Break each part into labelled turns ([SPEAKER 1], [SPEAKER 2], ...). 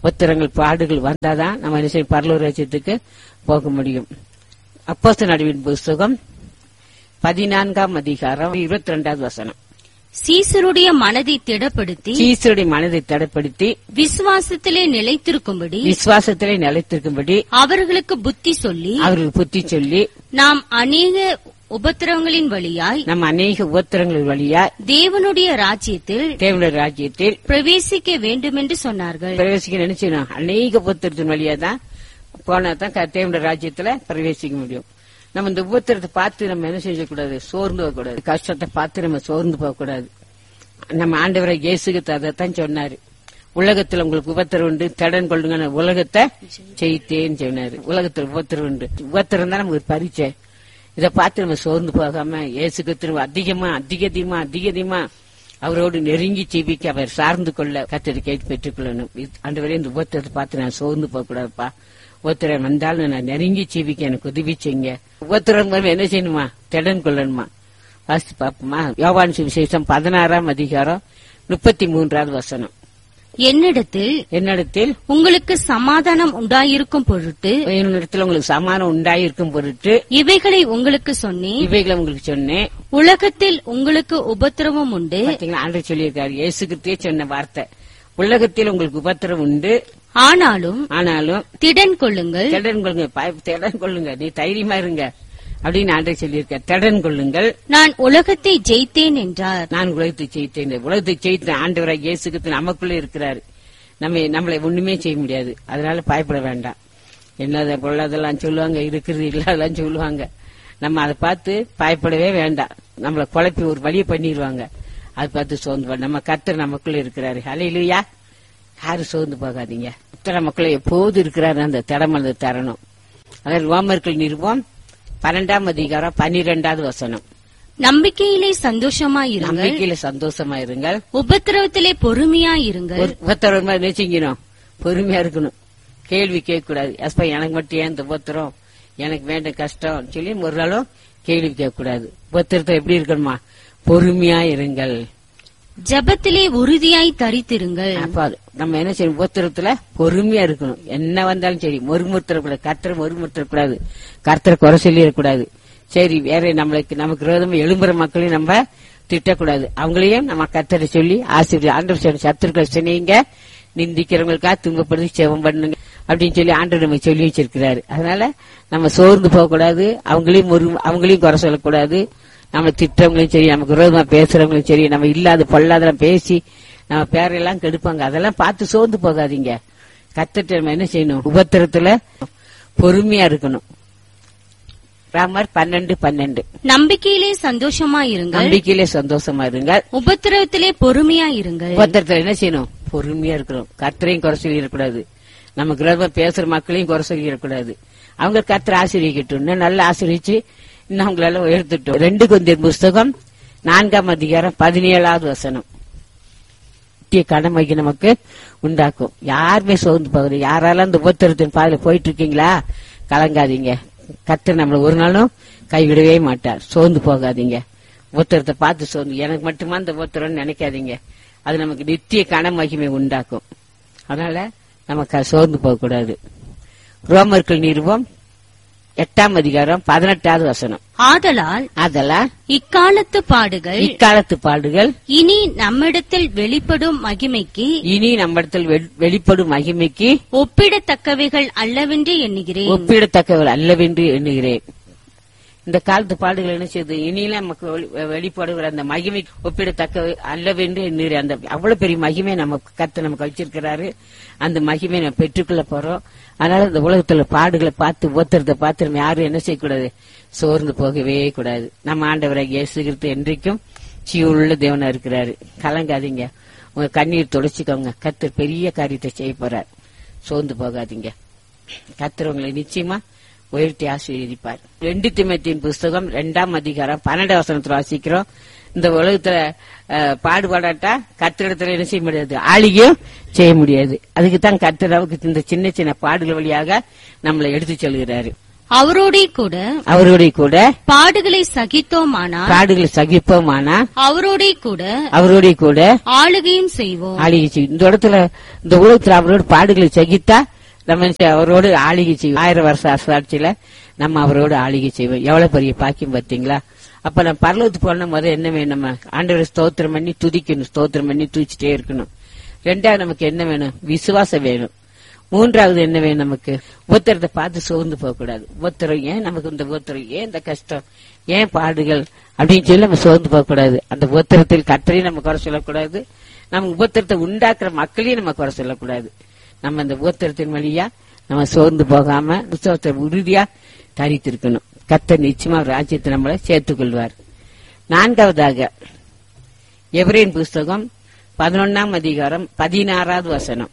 [SPEAKER 1] உத்தரங்கள் பாடுகள் வந்தாதான் நம்ம என்ன செய்யும் பரலூர் ராஜ்யத்துக்கு போக முடியும் அப்போஸ்தலர் நடுவின் புஸ்தகம் பதினான்காம் அதிகாரம் இருபத்தி ரெண்டாவது வசனம்
[SPEAKER 2] சீசருடைய மனதை திடப்படுத்தி
[SPEAKER 1] சீசருடைய மனதை தடைப்படுத்தி
[SPEAKER 2] விசுவாசத்திலே நிலைத்திருக்கும்படி
[SPEAKER 1] விசுவாசத்திலே நிலைத்திருக்கும்படி
[SPEAKER 2] அவர்களுக்கு புத்தி சொல்லி
[SPEAKER 1] அவர்களுக்கு புத்தி சொல்லி
[SPEAKER 2] நாம் அநேக உபத்திரவங்களின் வழியாய்
[SPEAKER 1] நம்ம அநேக உபத்திரங்கள் வழியா
[SPEAKER 2] தேவனுடைய ராஜ்யத்தில்
[SPEAKER 1] தேவனுடைய ராஜ்யத்தில்
[SPEAKER 2] பிரவேசிக்க வேண்டுமென்று சொன்னார்கள்
[SPEAKER 1] பிரவேசிக்க நினைச்சோம் அநேக உபத்திரத்தின் வழியா தான் போனா தான் க- தேவனுடைய ராஜ்யத்துல பிரவேசிக்க முடியும் நம்ம இந்த உபத்திரத்தை பார்த்து நம்ம என்ன செய்யக்கூடாது சோர்ந்து போகக்கூடாது கஷ்டத்தை பார்த்து நம்ம சோர்ந்து போகக்கூடாது நம்ம ஆண்டவரை இயேசுக்கு அதைத்தான் சொன்னாரு உலகத்துல உங்களுக்கு உபத்திரம் உண்டு தடன் கொள்ளுங்க உலகத்தை ஜெயித்தேன்னு சொன்னாரு உலகத்துல உபத்திரம் உண்டு உபத்திரம் தான் நமக்கு ஒரு பரீட்சை இதை பார்த்து நம்ம சோர்ந்து போகாம இயேசுக்கு திரும்ப அதிகமா அதிக அதிகமா அதிக அதிகமா அவரோடு நெருங்கி ஜீவிக்க அவர் சார்ந்து கொள்ள கத்தரை கேட்டு பெற்றுக்கொள்ளணும் ஆண்டவரே இந்த உபத்திரத்தை பார்த்து நான் சோர்ந்து போக கூடாதுப்பா உபத்திரம் வந்தாலும் நான் நெருங்கி ஜீவிக்க எனக்கு உதவி செய்யுங்க உபத்திரம் வரும் என்ன செய்யணுமா திடன் கொள்ளணுமா வாசித்து பாப்போமா யோவான் சுவிசேஷம் பதினாறாம் அதிகாரம் முப்பத்தி மூன்றாவது வசனம்
[SPEAKER 2] என்னிடத்தில்
[SPEAKER 1] என்னிடத்தில்
[SPEAKER 2] உங்களுக்கு சமாதானம் உண்டாயிருக்கும் பொருட்டு
[SPEAKER 1] என்னிடத்தில் உங்களுக்கு சமானம் உண்டாயிருக்கும் பொருட்டு
[SPEAKER 2] இவைகளை உங்களுக்கு சொன்னேன்
[SPEAKER 1] இவைகளை உங்களுக்கு சொன்னேன்
[SPEAKER 2] உலகத்தில் உங்களுக்கு உபத்திரவம் உண்டு
[SPEAKER 1] பாத்தீங்களா ஆண்டு சொல்லியிருக்காரு இயேசு கிறிஸ்துவே சொன்ன வார்த்தை உலகத்தில் உங்களுக்கு உபத்திரம் உண்டு
[SPEAKER 2] ஆனாலும்
[SPEAKER 1] ஆனாலும்
[SPEAKER 2] திடன் கொள்ளுங்கள்
[SPEAKER 1] திடன் கொள்ளுங்க பய- திடன் கொள்ளுங்க நீ தைரியமா இருங்க அப்படின்னு ஆண்டை சொல்லியிருக்கார் திடன் கொள்ளுங்கள்
[SPEAKER 2] நான் உலகத்தை ஜெயித்தேன் என்றார்
[SPEAKER 1] நான் உலகத்தை ஜெயித்தேன் உலகத்தை ஜெயித்த ஆண்டவராக இயேசு கிறிஸ்து நமக்குள்ள இருக்கிறாரு நம்ம நம்மளை ஒண்ணுமே செய்ய முடியாது அதனால பயப்பட வேண்டாம் என்னத பொருளாதெல்லாம் சொல்லுவாங்க இருக்கிறது இல்லாதெல்லாம் சொல்லுவாங்க நம்ம அதை பார்த்து பயப்படவே வேண்டாம் நம்மளை குழப்பி ஒரு வழியை பண்ணிடுவாங்க அதை பார்த்து சோர்ந்து போ- நம்ம கர்த்தர் நமக்குள்ள இருக்கிறாரு ஹலையிலுயா யாரும் சோர்ந்து போகாதீங்க கர்த்தர் நமக்குள்ள எப்போது இருக்கிறாரு அந்த திடமனது தரணும் அதாவது ரோமர்கள் நிறுவம் பன்னெண்டாம் அதிகாரம் பன்னிரெண்டாவது வசனம்
[SPEAKER 2] நம்பிக்கையிலே சந்தோஷமாயிருங்கள்
[SPEAKER 1] நம்பிக்கையில சந்தோஷமா இருங்கள்
[SPEAKER 2] உபத்திரவத்திலே பொறுமையாயிருங்கள்
[SPEAKER 1] ஒரு உபத்திரம் மாதிரி நினைச்சீங்கணும் பொறுமையா இருக்கணும் கேள்வி கேட்க கூடாது எஸ்பா எனக்கு மட்டும் ஏன் இந்த உபத்திரம் எனக்கு வேண்ட கஷ்டம் சொல்லி ஒரு நாளும் கேள்வி கேட்க கூடாது உபத்திரத்தை எப்படி இருக்கணுமா பொறுமையா இருங்கள்
[SPEAKER 2] ஜெபத்திலே உறுதியாய் தரித்திருங்கள்
[SPEAKER 1] அப்ப அது நம்ம என்ன செய்யணும் உபத்திரத்துல பொறுமையா இருக்கணும் என்ன வந்தாலும் சரி மொறுமுறுத்தரக்கூடாது கர்த்தரை மொறுமுறுத்தரக்கூடாது கர்த்தரை குறை சொல்லிடக்கூடாது சரி வேற நம்மளுக்கு நமக்கு விரோதமா எழும்புற மக்களையும் நம்ம திட்டக்கூடாது அவங்களையும் நம்ம கர்த்தரை சொல்லி ஆசிரியர் ஆண்டவர் சொன்ன சத்துருக்களை சொன்னீங்க நிந்திக்கிறவங்களுக்கா துன்பப்படுத்தி செவம் பண்ணுங்க அப்படின்னு சொல்லி ஆண்டவர் நம்ம சொல்லி வச்சிருக்கிறாரு அதனால நம்ம சோர்ந்து போக கூடாது அவங்களையும் ஒரு அவங்களையும் குறை சொல்லக்கூடாது நம்ம திட்டவங்களையும் சரி நமக்கு விரோதமா பேசுறவங்களும் சரி நம்ம இல்லாத பொல்லாதெல்லாம் பேசி நம்ம பேரெல்லாம் கெடுப்பாங்க அதெல்லாம் பார்த்து சோர்ந்து போகாதீங்க கத்துட்டு நம்ம என்ன செய்யணும் உபத்திரத்துல பொறுமையா இருக்கணும் ராமர் பன்னெண்டு பன்னெண்டு
[SPEAKER 2] நம்பிக்கையிலே சந்தோஷமாயிருங்கள்
[SPEAKER 1] நம்பிக்கையிலே சந்தோஷமா இருங்க
[SPEAKER 2] உபத்திரவத்திலே பொறுமையாயிருங்கள்
[SPEAKER 1] உபத்திரத்துல என்ன செய்யணும் பொறுமையா இருக்கணும் கர்த்தரையும் குறை சொல்லிடக்கூடாது நமக்கு விரோதமா பேசுற மக்களையும் குறை சொல்லிடக்கூடாது அவங்க கர்த்தரை ஆசிரியக்கட்டும் இன்னும் நல்லா ஆசிரிச்சு இன்னும் அவங்களால உயர்த்தட்டும் ரெண்டு கொஞ்சம் புஸ்தகம் நான்காம் அதிகாரம் பதினேழாவது வசனம் நித்திய கடமைக்கு நமக்கு உண்டாக்கும் யாருமே சோர்ந்து போகுது யாராலும் அந்த உபத்திரத்தின் பாதையில போயிட்டு இருக்கீங்களா கலங்காதீங்க கர்த்தர் நம்மள ஒரு நாளும் கைவிடவே மாட்டார் சோர்ந்து போகாதீங்க உபத்திரத்தை பார்த்து சோர்ந்து எனக்கு மட்டுமா அந்த உபத்திரம்னு நினைக்காதீங்க அது நமக்கு நித்திய கன மகிமை உண்டாக்கும் அதனால நமக்கு அது சோர்ந்து போகக்கூடாது ரோமர்கள் நிறுவம் எட்டாம் அதிகாரம் பதினெட்டாவது வசனம்
[SPEAKER 2] ஆதலால்
[SPEAKER 1] அதெல்லாம்
[SPEAKER 2] இக்காலத்து பாடுகள்
[SPEAKER 1] இக்காலத்து பாடுகள்
[SPEAKER 2] இனி நம்மிடத்தில் வெளிப்படும் மகிமைக்கு
[SPEAKER 1] இனி நம்மிடத்தில் வெ- வெளிப்படும் மகிமைக்கு
[SPEAKER 2] ஒப்பிடத்தக்கவைகள் அல்லவென்று எண்ணுகிறேன்
[SPEAKER 1] ஒப்பிடத்தக்கவர் அல்லவென்று எண்ணுகிறேன் இந்த காலத்து பாடுகள் என்ன செய்யுது இனியில நமக்கு வெளி- வெளிப்படுகிற அந்த மகிமை ஒப்பிடத்தக்க அல்லவென்று எண்ணுகிறேன் அந்த அவ்வளவு பெரிய மகிமை நம்ம கத்து நமக்கு வச்சிருக்கிறாரு அந்த மகிமை நம்ம பெற்றுக்கொள்ள போறோம் அதனால இந்த உலகத்துல பாடுகளை பார்த்து ஒத்துறதை பார்த்து நம்ம யாரும் என்ன செய்யக்கூடாது சோர்ந்து போகவே கூடாது நம்ம ஆண்டவரை இயேசுகிறது என்றைக்கும் சீவுள்ள தேவனா இருக்கிறாரு கலங்காதீங்க உங்க கண்ணீர் துடைச்சிக்கோங்க கத்தர் பெரிய காரியத்தை செய்ய போறார் சோர்ந்து போகாதீங்க கத்தர் உங்களை நிச்சயமா உயர்த்தி ஆசீர்வதிப்பார் ரெண்டு திமத்தின் புஸ்தகம் ரெண்டாம் அதிகாரம் பன்னெண்டு வசனத்துல வாசிக்கிறோம் இந்த உலகத்துல அஹ், பாடுபாடாட்டா கத்திரிடத்துல என்ன செய்ய முடியாது ஆளியும் செய்ய முடியாது அதுக்கு தான் கர்த்தர் நமக்கு இந்த சின்ன சின்ன பாடுகள் வழியாக நம்மளை எடுத்து செல்கிறாரு
[SPEAKER 2] அவரோடே கூட
[SPEAKER 1] அவரோட கூட
[SPEAKER 2] பாடுகளை சகித்தோமானால்
[SPEAKER 1] காடுகளை சகிப்போமானா
[SPEAKER 2] அவரோடே கூட
[SPEAKER 1] அவரோட கூட
[SPEAKER 2] ஆளுகையும் செய்வோம்
[SPEAKER 1] ஆளிகை செய்யும் இந்த இடத்துல இந்த உலகத்துல அவரோட பாடுகளை சகித்தா நம்ம அவரோடு ஆளிகை செய்வோம் ஆயிரம் வருஷ அரசாட்சியில நம்ம அவரோடு ஆளிகை செய்வோம் எவ்வளவு பெரிய பாக்கியம் பார்த்தீங்களா அப்ப நம்ம பரலோகத்துக்கு போன முதல்ல என்ன வேணும் நம்ம ஆண்டவரை ஸ்தோத்திரம் பண்ணி துதிக்கணும் ஸ்தோத்திரம் பண்ணி துதிச்சிட்டே இருக்கணும் ரெண்டாவது நமக்கு என்ன வேணும் விசுவாசம் வேணும் மூன்றாவது என்ன வேணும் நமக்கு உத்தரத்தை பார்த்து சோர்ந்து போக கூடாது உத்தரம் ஏன் நமக்கு இந்த உத்தரம் ஏன் இந்த கஷ்டம் ஏன் பாடுகள் அப்படின்னு சொல்லி நம்ம சோர்ந்து போக கூடாது அந்த உத்தரத்தில் கத்தரையும் நம்ம குறை சொல்லக்கூடாது நம்ம உபத்திரத்தை உண்டாக்குற மக்களையும் நம்ம குறை சொல்லக்கூடாது நம்ம அந்த உபத்திரத்தின் வழியா நம்ம சோர்ந்து போகாம விசுவாசத்தை உறுதியா தரித்திருக்கணும் கத்தர் நிச்சயமா ராஜ்யத்தை நம்மளை சேர்த்துக் கொள்வார் நான்காவதாக எவரேன் புஸ்தகம் பதினொன்னாம் அதிகாரம் பதினாறாவது வசனம்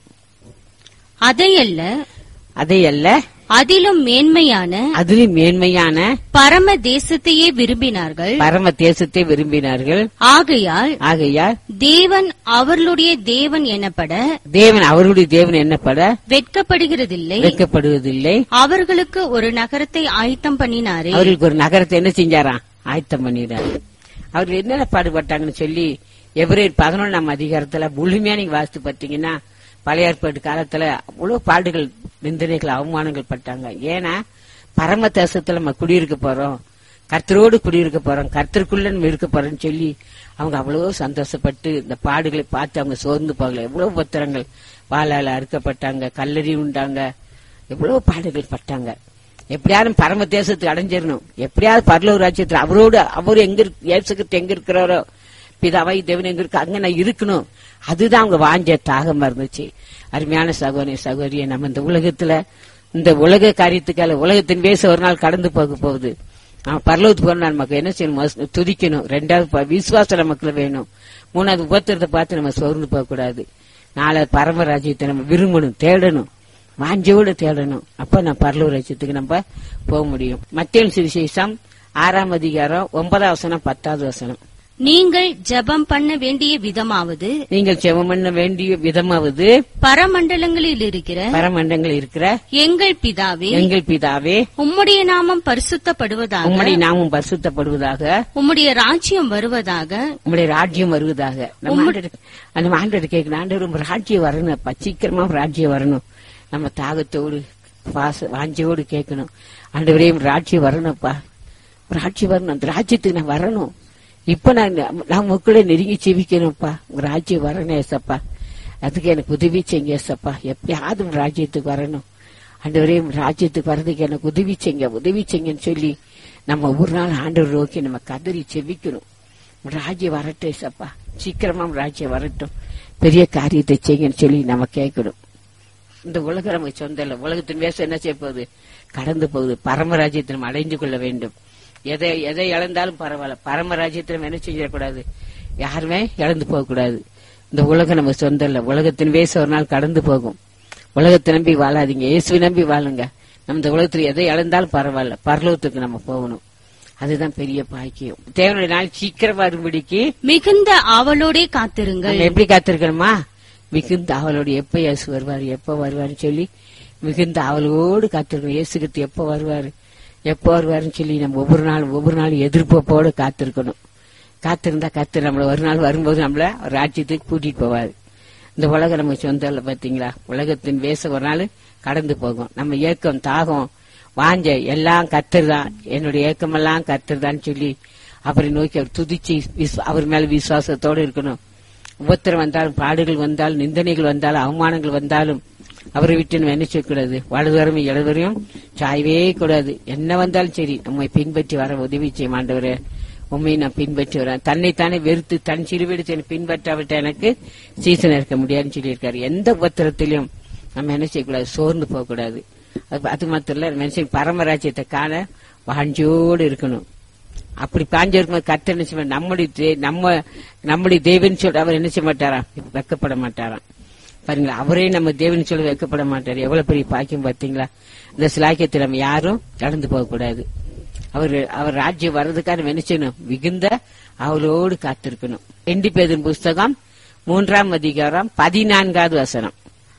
[SPEAKER 2] அதையல்ல
[SPEAKER 1] அதையல்ல
[SPEAKER 2] அதிலும் மேன்மையான
[SPEAKER 1] அதிலும் மேன்மையான
[SPEAKER 2] பரம தேசத்தையே விரும்பினார்கள்
[SPEAKER 1] பரம தேசத்தை விரும்பினார்கள்
[SPEAKER 2] ஆகையால்
[SPEAKER 1] ஆகையால்
[SPEAKER 2] தேவன் அவர்களுடைய தேவன் எனப்பட
[SPEAKER 1] தேவன் அவருடைய தேவன் என்னப்பட
[SPEAKER 2] வெட்கப்படுகிறதில்லை
[SPEAKER 1] வைக்கப்படுவதில்லை
[SPEAKER 2] அவர்களுக்கு ஒரு நகரத்தை ஆயத்தம் பண்ணினாரே
[SPEAKER 1] அவர்களுக்கு ஒரு நகரத்தை என்ன செஞ்சாராம் ஆயத்தம் பண்ணிடுறாரு அவர்கள் என்னென்ன பாடுபட்டாங்கன்னு சொல்லி எவரேர் பதினொன்னாம் அதிகாரத்துல முழுமையா நீங்க வாசித்து பார்த்தீங்கன்னா பழைய ஏற்பாட்டு காலத்துல அவ்வளவு பாடுகள் நிந்தனைகள் அவமானங்கள் பட்டாங்க ஏன்னா பரம தேசத்துல நம்ம குடியிருக்க போறோம் கர்த்தரோடு குடியிருக்க போறோம் கர்த்தருக்குள்ள நம்ம இருக்க போறோம்னு சொல்லி அவங்க அவ்வளவு சந்தோஷப்பட்டு இந்த பாடுகளை பார்த்து அவங்க சோர்ந்து போகல எவ்வளவு பத்திரங்கள் வாழால அறுக்கப்பட்டாங்க கல்லறி உண்டாங்க எவ்வளவு பாடுகள் பட்டாங்க எப்படியாவது பரம தேசத்துக்கு அடைஞ்சிடணும் எப்படியாவது பரலூர் ராஜ்யத்துல அவரோடு அவர் எங்க இருக்கு இயேசுகிட்ட எங்க இருக்கிறாரோ பிதாவை தேவன் எங்க இருக்கு அங்க நான் இருக்கணும் அதுதான் அவங்க வாஞ்ச தாகமா இருந்துச்சு அருமையான சகோதரி சகோதரிய நம்ம இந்த உலகத்துல இந்த உலக காரியத்துக்கால உலகத்தின் பேச ஒரு நாள் கடந்து போக போகுது நம்ம பரலோகத்துக்கு போனா நமக்கு என்ன செய்யணும் முதல்ல துதிக்கணும் ரெண்டாவது ப- விசுவாசம் நமக்குள்ள வேணும் மூணாவது உபத்திரத்தை பார்த்து நம்ம சோர்ந்து போக கூடாது நாலாவது பரமராஜ்யத்தை நம்ம விரும்பணும் தேடணும் வாஞ்சோடு தேடணும் அப்ப நான் பரலூர் ராஜ்யத்துக்கு நம்ம போக முடியும் மத்திய சுவிசேஷம் ஆறாம் அதிகாரம் ஒன்பதாம் வசனம் பத்தாவது வசனம்
[SPEAKER 2] நீங்கள் ஜெபம் பண்ண வேண்டிய விதமாவது
[SPEAKER 1] நீங்கள் செவம் பண்ண வேண்டிய விதமாவது
[SPEAKER 2] பரமண்டலங்களில் இருக்கிற
[SPEAKER 1] பரமண்டங்கள் இருக்கிற
[SPEAKER 2] எங்கள் பிதாவே
[SPEAKER 1] எங்கள் பிதாவே
[SPEAKER 2] உம்முடைய நாமம் பரிசுத்தப்படுவதாக
[SPEAKER 1] உம்முடைய நாமும் பரிசுத்தப்படுவதாக
[SPEAKER 2] உம்முடைய ராஜ்யம் வருவதாக
[SPEAKER 1] உம்முடைய ராஜ்யம் வருவதாக நம்ம ஆண்டவர் நம்ம ஆண்டவர் கேட்கணும் ஆண்டவர் உங்க ராஜ்யம் வரணும் அப்பா சீக்கிரமா உங்க ராஜ்யம் வரணும் நம்ம தாகத்தோடு பாச வாஞ்சையோடு கேட்கணும் ஆண்டவரே உங்க ராஜ்யம் வரணும்ப்பா ராஜ்யம் வரணும் அந்த ராஜ்யத்துக்கு நான் வரணும் இப்ப நான் நான் உங்களுக்குள்ள நெருங்கி ஜீவிக்கணும்ப்பா உங்க ராஜ்யம் வரணும் ஏசப்பா அதுக்கு எனக்கு உதவி செய்யுங்க ஏசப்பா எப்பயாவது உங்க ராஜ்யத்துக்கு வரணும் ஆண்டவரே உங்க ராஜ்யத்துக்கு வர்றதுக்கு எனக்கு உதவி செய்யுங்க உதவி செய்யுங்கன்னு சொல்லி நம்ம ஒரு நாள் ஆண்டவர் நோக்கி நம்ம கதறி செவிக்கணும் உங்க ராஜ்யம் வரட்டும் ஏசப்பா சீக்கிரமா உங்க ராஜ்யம் வரட்டும் பெரிய காரியத்தை செய்யுங்கன்னு சொல்லி நம்ம கேட்கணும் இந்த உலகம் நமக்கு சொந்தம் இல்லை உலகத்தின் வேஷம் என்ன செய்ய போகுது கடந்து போகுது பரமராஜ்யத்தை நம்ம அடைந்து கொள்ள வேண்டும் எதை எதை இழந்தாலும் பரவாயில்ல பரமராஜ்யத்தை நம்ம என்ன செஞ்சிடக்கூடாது யாருமே இழந்து போகக்கூடாது இந்த உலகம் நம்ம சொந்தம் இல்லை உலகத்தின் வேஷம் ஒரு நாள் கடந்து போகும் உலகத்தை நம்பி வாழாதீங்க இயேசுவை நம்பி வாழுங்க நம்ம இந்த உலகத்துல எதை இழந்தாலும் பரவாயில்ல பரலோகத்துக்கு நம்ம போகணும் அதுதான் பெரிய பாக்கியம் தேவனுடைய நாள் சீக்கிரம் வரும்படிக்கு
[SPEAKER 2] மிகுந்த ஆவலோடே காத்திருங்கள்
[SPEAKER 1] நம்ம எப்படி காத்திருக்கணுமா மிகுந்த அவளோடு எப்ப இயேசு வருவார் எப்ப வருவார்னு சொல்லி மிகுந்த அவளோடு காத்திருக்கணும் இயேசுகிட்டு எப்ப வருவாரு எப்ப வருவாருன்னு சொல்லி நம்ம ஒவ்வொரு நாளும் ஒவ்வொரு நாளும் எதிர்பார்ப்போடு காத்திருக்கணும் காத்திருந்தா கத்து நம்மள ஒரு நாள் வரும்போது நம்மள ஒரு ராஜ்யத்துக்கு கூட்டிட்டு போவாரு இந்த உலகம் நம்ம சொந்தம் இல்ல பாத்தீங்களா உலகத்தின் வேச ஒரு நாள் கடந்து போகும் நம்ம ஏக்கம் தாகம் வாஞ்ச எல்லாம் கத்துருதான் என்னுடைய ஏக்கமெல்லாம் கத்துருதான்னு சொல்லி அவரை நோக்கி அவர் துதிச்சு விஸ்- அவர் மேல விசுவாசத்தோடு இருக்கணும் உபத்திரம் வந்தாலும் பாடுகள் வந்தாலும் நிந்தனைகள் வந்தாலும் அவமானங்கள் வந்தாலும் அவரை விட்டு நம்ம என்ன செய்யக்கூடாது வலதுவரும் இடதுவரையும் சாயவே கூடாது என்ன வந்தாலும் சரி நம்மை பின்பற்றி வர உதவி செய்ய மாண்டவரே உண்மையை நான் பின்பற்றி வரேன் தன்னைத்தானே வெறுத்து தன் சிறுவெடுத்து என்னை பின்பற்றாவிட்ட எனக்கு சீசன் இருக்க முடியாதுன்னு சொல்லியிருக்காரு எந்த உபத்திரத்திலும் நம்ம என்ன செய்யக்கூடாது சோர்ந்து போகக்கூடாது அது அது மாத்திரம் இல்ல மனுஷன் பரமராஜ்யத்தை காண வாஞ்சோடு இருக்கணும் அப்படி பாஞ்சு இருக்கும்போது கர்த்தர் என்ன செய்ய மாட்டார்? நம்முடைய தே- நம்ம நம்முடைய தேவன் சொல்ற அவர் என்ன செய்ய மாட்டாராம் வெக்கப்பட மாட்டாராம் பாருங்களா அவரே நம்ம தேவன் சொல்ல வெக்கப்பட மாட்டார் எவ்வளவு பெரிய பாக்கியம் பார்த்தீங்களா இந்த சிலாக்கியத்தை நம்ம யாரும் கடந்து போக கூடாது அவர் அவர் ராஜ்யம் வர்றதுக்காக நம்ம என்ன செய்யணும் மிகுந்த அவளோடு காத்திருக்கணும் எண்டி பேதின் புஸ்தகம் மூன்றாம் அதிகாரம் பதினான்காவது வசனம்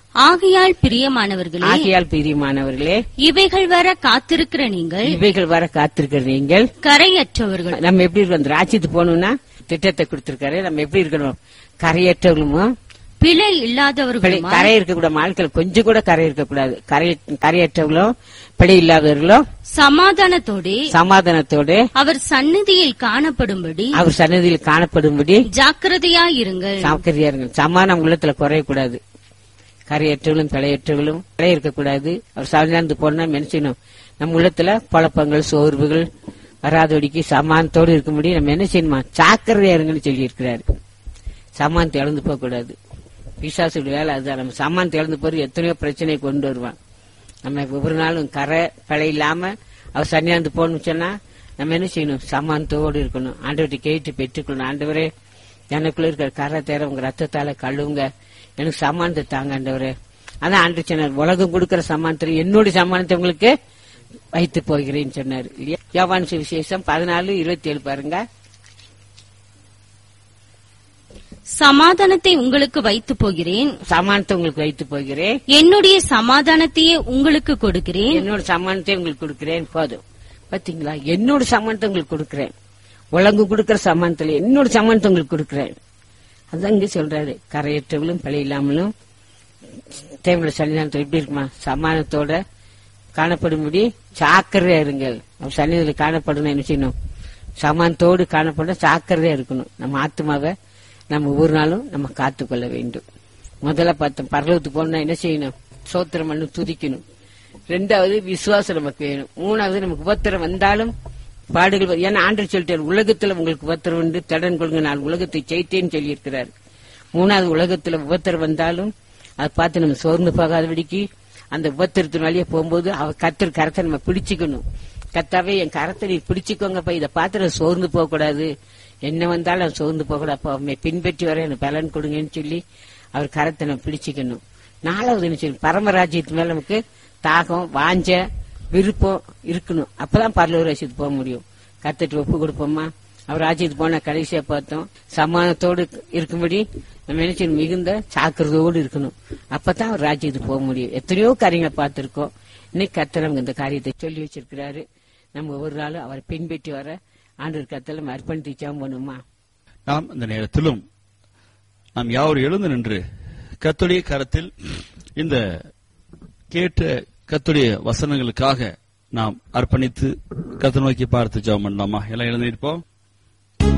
[SPEAKER 2] ஆகையால் பிரியமானவர்களே
[SPEAKER 1] ஆகையால் பிரியமானவர்களே
[SPEAKER 2] இவைகள் வர காத்திருக்கிற நீங்கள்
[SPEAKER 1] இவைகள் வர காத்திருக்கிற நீங்கள்
[SPEAKER 2] கரையற்றவர்கள்
[SPEAKER 1] நம்ம எப்படி இருக்கணும் அந்த ராஜ்யத்துக்கு போகணும்னா திட்டத்தை கொடுத்திருக்காரு நம்ம எப்படி இருக்கணும் கரையற்றவங்களும்
[SPEAKER 2] பிழை
[SPEAKER 1] பிழை-
[SPEAKER 2] இல்லாதவர்களுமா
[SPEAKER 1] கரை இருக்கக்கூடாது வாழ்க்கையில் கொஞ்சம் கூட கரை இருக்கக்கூடாது கரை கரையற்றவங்களும் பிழை இல்லாதவர்களும்
[SPEAKER 2] சமாதானத்தோடே
[SPEAKER 1] சமாதானத்தோடு
[SPEAKER 2] அவர் சந்நிதியில் காணப்படும்படி
[SPEAKER 1] அவர் சன்னதியில் காணப்படும்படி
[SPEAKER 2] ஜாக்கிரதையாயிருங்கள்
[SPEAKER 1] சாக்கரியா இருங்க சமாதானம் உள்ளத்துல குறையக்கூடாது கரையற்றவர்களும் பிழையற்றவர்களும் பிழை இருக்கக்கூடாது அவர் சார்ந்து போனா மெனச்சிடணும் நம்ம உள்ளத்துல குழப்பங்கள் சோர்வுகள் வராதபடிக்கு சமானத்தோடு இருக்கும்படி நம்ம என்ன செய்யணுமா சாக்கிரதையா இருங்கன்னு சொல்லி இருக்கிறாரு சமானத்தை இழந்து போக கூடாது பிசாசுடைய வேலை அதுதான் நம்ம சமானத்தை இழந்து போறது எத்தனையோ பிரச்சனையை கொண்டு வருவான் நம்ம ஒவ்வொரு நாளும் கரை பிழை இல்லாம அவர் சன்னியாந்து போகணும்னு சொன்னா நம்ம என்ன செய்யணும் சமானத்தோடு இருக்கணும் ஆண்டவர்கிட்ட கேட்டு பெற்றுக்கணும் ஆண்டவரே எனக்குள்ள இருக்கிற கரை தேர உங்க ரத்தத்தால கழுவுங்க எனக்கு சமானத்தை தாங்க ஆண்டவரே அதான் ஆண்டு சொன்னார் உலகம் கொடுக்கிற சமானத்தை என்னுடைய சமானத்தை உங்களுக்கு வைத்து போகிறேன்னு சொன்னார் இல்லையா யோவான் சுவிசேஷம் பதினாலு இருபத்தி ஏழு பாருங்க
[SPEAKER 2] சமாதானத்தை உங்களுக்கு வைத்து போகிறேன்
[SPEAKER 1] சமானத்தை உங்களுக்கு வைத்து போகிறேன்
[SPEAKER 2] என்னுடைய சமாதானத்தையே உங்களுக்கு கொடுக்கிறேன்
[SPEAKER 1] என்னோட சமானத்தை உங்களுக்கு கொடுக்கிறேன் போதும் பாத்தீங்களா என்னோட சமானத்தை உங்களுக்கு கொடுக்கிறேன் உலகம் கொடுக்கிற சமானத்துல என்னோட சமானத்தை உங்களுக்கு கொடுக்கிறேன் அதான் இங்க சொல்றாரு கரையற்றவளும் பிழை இல்லாமலும் தேவனோட சன்னிதானத்தில் எப்படி இருக்குமா சமானத்தோட காணப்படும்படி சாக்கிரதையா இருங்கள் நம்ம சன்னிதியில் காணப்படணும் என்ன செய்யணும் சமானத்தோடு காணப்பட சாக்கிரதையா இருக்கணும் நம்ம ஆத்மாவை நம்ம ஒவ்வொரு நாளும் நம்ம காத்துக்கொள்ள வேண்டும் முதல்ல பார்த்தோம் பரலோகத்துக்கு போனா என்ன செய்யணும் சோத்திரம் பண்ணி துதிக்கணும் ரெண்டாவது விசுவாசம் நமக்கு வேணும் மூணாவது நமக்கு உபத்திரம் வந்தாலும் பாடுகள் வரும். ஏன்னா ஆண்டு சொல்லிட்டார் உலகத்துல உங்களுக்கு உபத்திரம் உண்டு தடன் கொள்ளுங்க நான் உலகத்தை ஜெயித்தேன்னு சொல்லியிருக்கிறார் மூணாவது உலகத்துல உபத்திரம் வந்தாலும் அதை பார்த்து நம்ம சோர்ந்து போகாதபடிக்கு அந்த உபத்திரத்தின் வழியே போகும்போது அவ கத்தர் கரத்தை நம்ம பிடிச்சுக்கணும் கத்தாவே என் கரத்தை நீ பிடிச்சுக்கோங்கப்பா இதை பார்த்து நான் சோர்ந்து போக கூடாது என்ன வந்தாலும் நான் சோர்ந்து போக கூடாது அப்பா உண்மை பின்பற்றி வர எனக்கு பலன் கொடுங்கன்னு சொல்லி அவர் கரத்தை நம்ம பிடிச்சுக்கணும் நாலாவது என்ன செய்யணும் பரமராஜ்யத்து மேல நமக்கு தாகம் வாஞ்ச விருப்பம் இருக்கணும் அப்பதான் பரலூர் ராஜ்யத்துக்கு போக முடியும் கத்துட்டு ஒப்பு கொடுப்போமா அவர் ராஜ்யத்துக்கு போனா கடைசியா பார்த்தோம் சமானத்தோடு இருக்கும்படி நம்ம என்ன செய்யணும் மிகுந்த சாக்கிரதையோடு இருக்கணும் அப்பதான் அவர் ராஜ்யத்துக்கு போக முடியும் எத்தனையோ காரியங்களை பார்த்திருக்கோம் இன்னைக்கு கர்த்தர் நமக்கு இந்த காரியத்தை சொல்லி வச்சிருக்கிறாரு நம்ம ஒவ்வொரு நாளும் அவரை பின்பற்றி வர ஆண்டு கத்தல நம்ம அர்ப்பணித்து ஜெபம் பண்ணுமா
[SPEAKER 3] நாம் இந்த நேரத்திலும் நாம் யாவர் எழுந்து நின்று கத்துடைய கரத்தில் இந்த கேட்ட கத்துடைய வசனங்களுக்காக நாம் அர்ப்பணித்து கத்து நோக்கி பார்த்து ஜெபம் பண்ணலாமா எல்லாம் எழுந்திருப்போம்